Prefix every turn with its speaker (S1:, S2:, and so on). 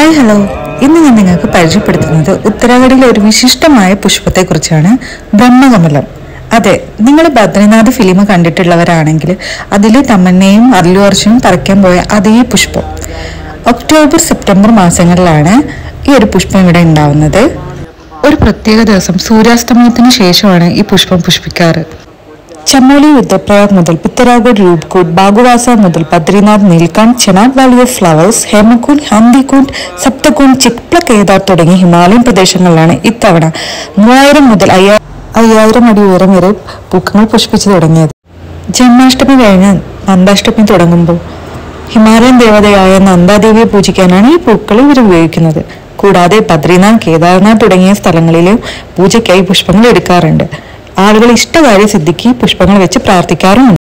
S1: hi hello ഇന്ന് ഞാൻ നിങ്ങൾക്ക് പരിചയപ്പെടുത്തുന്നത് ഉത്തരാഖണ്ഡിലെ ഒരു വിശിഷ്ടമായ പുഷ്പത്തെക്കുറിച്ചാണ് ബ്രഹ്മകമലം അതെ നിങ്ങൾ ബദ്രിനാഥ് ഫിലിം കണ്ടിട്ടുള്ളവരാണെങ്കിൽ അതിലെ തമന്നയും അല്ലു അർജുനും പറിക്കാൻ പോയ അതേ പുഷ്പം ഒക്ടോബർ സെപ്റ്റംബർ മാസങ്ങളിലാണ് ഈ ഒരു പുഷ്പം ഇവിടെ ഉണ്ടാവുന്നത് ഒരു പ്രത്യേക ദിവസം സൂര്യാസ്തമയത്തിന് ശേഷമാണ് ഈ പുഷ്പം പുഷ്പിക്കാറ് ചമോലി രുദ്രപ്രയാഗ് മുതൽ പിത്തരാഗഡ് രൂപ്കുണ്ട് ബാഗുവാസ മുതൽ Badrinath Neelkanth Chenab valley of flowers Hemkund Handikund Saptakund Chikpla Kedar തുടങ്ങിയ ഹിമാലയൻ പ്രദേശങ്ങളിലാണ് ഇത്തവണ മൂവായിരം മുതൽ അയ്യാ അയ്യായിരം അടി ഉയരം വരെ പൂക്കൾ പുഷ്പിച്ചു തുടങ്ങിയത് ജന്മാഷ്ടമി കഴിഞ്ഞ് നന്ദാഷ്ടമി തുടങ്ങുമ്പോൾ ഹിമാലയൻ ദേവതയായ നന്ദാദേവിയെ പൂജിക്കാനാണ് ഈ പൂക്കൾ ഇവർ ഉപയോഗിക്കുന്നത് കൂടാതെ ബദ്രിനാഥ് കേദാർനാഥ് തുടങ്ങിയ സ്ഥലങ്ങളിലും പൂജയ്ക്കായി പുഷ്പങ്ങൾ എടുക്കാറുണ്ട് ആളുകൾ ഇഷ്ടകാര്യ സിദ്ധിക്ക് ഈ പുഷ്പങ്ങൾ വെച്ച് പ്രാർത്ഥിക്കാറുമുണ്ട്